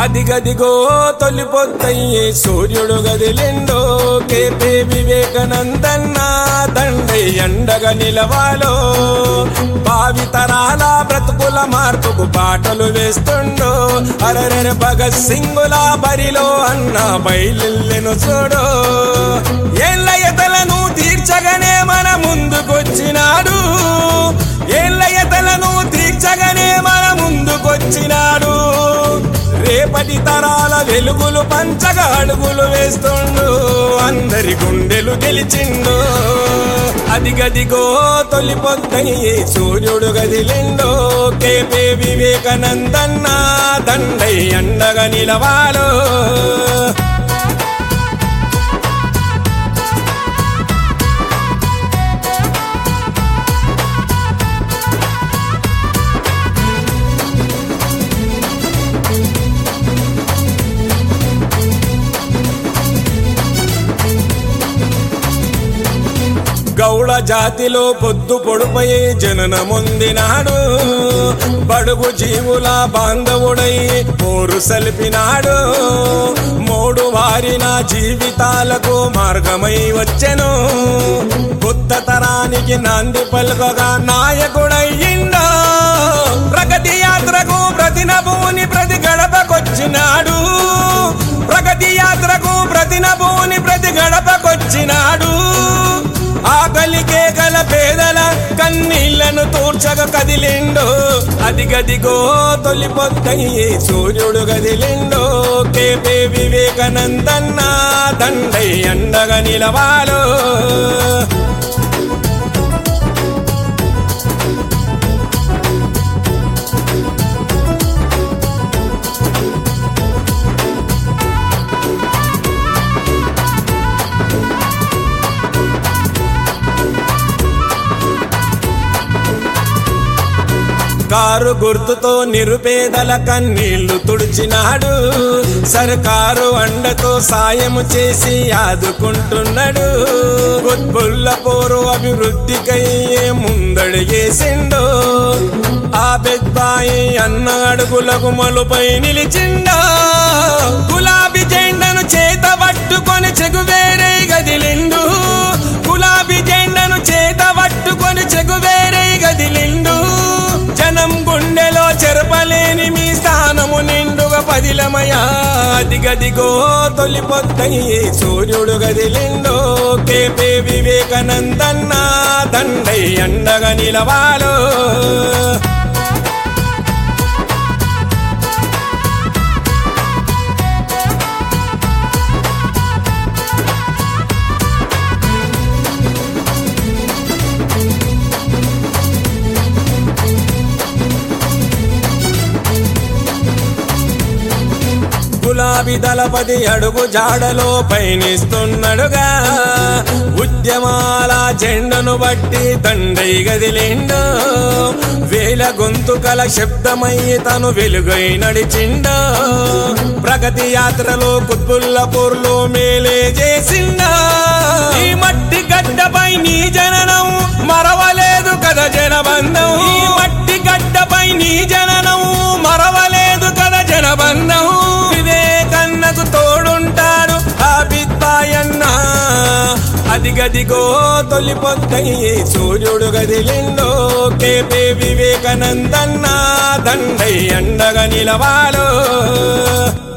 అదిగదిగో తొలి పొద్దయ్యే సూర్యుడు గదిలిండో కేపే వివేకానందన్న దండై ఎండగా నిలవాలో భావి తరాల బ్రతుకుల మార్పుకు పాటలు వేస్తుండో అరరెర భగత్ సింగుల బరిలో అన్న బయలును చూడు ఏళ్ళ ఎతలను తీర్చగానే మన ముందుకొచ్చినాడు ఏళ్ళ ఎతలను తీర్చగానే మన ముందుకొచ్చినాడు రేపటి తరాల వెలుగులు పంచగా అడుగులు వేస్తుండు అందరి గుండెలు గెలిచిండు అదిగదిగో తొలి పొద్దయ్యే సూర్యుడు గదిలిండో కేపే వివేకానందన్న దండై అండగా నిలవాలో గౌడ జాతిలో పొద్దు పొడుపై జననమొందినాడు బడుగు జీవుల బాంధవుడై పోరు సలిపినాడు మూడు వారిన జీవితాలకు మార్గమై వచ్చెను కొత్త తరానికి నాంది పలుకగా నాయకుడయ్యిండో ప్రగతి యాత్రకు ప్రతి నభూని ప్రతి గడపకొచ్చినాడు ప్రగతి యాత్రకు ప్రతి నభూని ప్రతి గడపకొచ్చినాడు ఆకలికే గల పేదల కన్నీళ్లను తూర్చగ కదిలిండో అదిగదిగో తొలి పొద్దయ్యే సూర్యుడు గదిలిండో కేపే వివేకానందన్న దండై అండగా నిలవాలో కారు గుర్తుతో నిరుపేదల కన్నీళ్లు తుడిచినాడు సర్కారు అండతో సాయము చేసి ఆదుకుంటున్నాడు గుత్బుల్ల పోరు అభివృద్ధికై ముందడిగేసిండు ఆ పెద్దాయి అన్న అడుగులకు మలుపై నిలిచిండో గులాబీ జెండను చేత పట్టుకొని చెగువేరే గదిలిండు గులాబీ జెండను చేత పట్టుకొని చెగువేరే గదిలిండు జనం గుండెలో చెరపలేని మీ స్థానము నిండుగా పదిలమయా అదిగదిగో తొలి పొద్దయ్యే సూర్యుడు గదిలిండో కేపే వివేకానందన్న దండై అండగా నిలవాలో గులాబీ దళపతి అడుగు జాడలో పయనిస్తున్నాడుగా ఉద్యమాల జెండను బట్టి దండై గదిలిండు వేల గొంతుకల శబ్దమై తను వెలుగై నడిచిండు ప్రగతి యాత్రలో కుత్బుల్లపూర్లో మేలే చేసిండా ఈ మట్టి గడ్డపై నీ జననం మరవలేదు కదా జనబంధం ఈ మట్టి గడ్డపై నీ జననం మరవలేదు కదా జనబంధం వివేకన్నకు తోడుంటాడు ఆ బిద్దాయన్న అదిగదిగో తొలి పొద్దయ్యే సూర్యుడు గదిలిండో కేపే వివేకానందన్న దండై అండగా నిలవాలో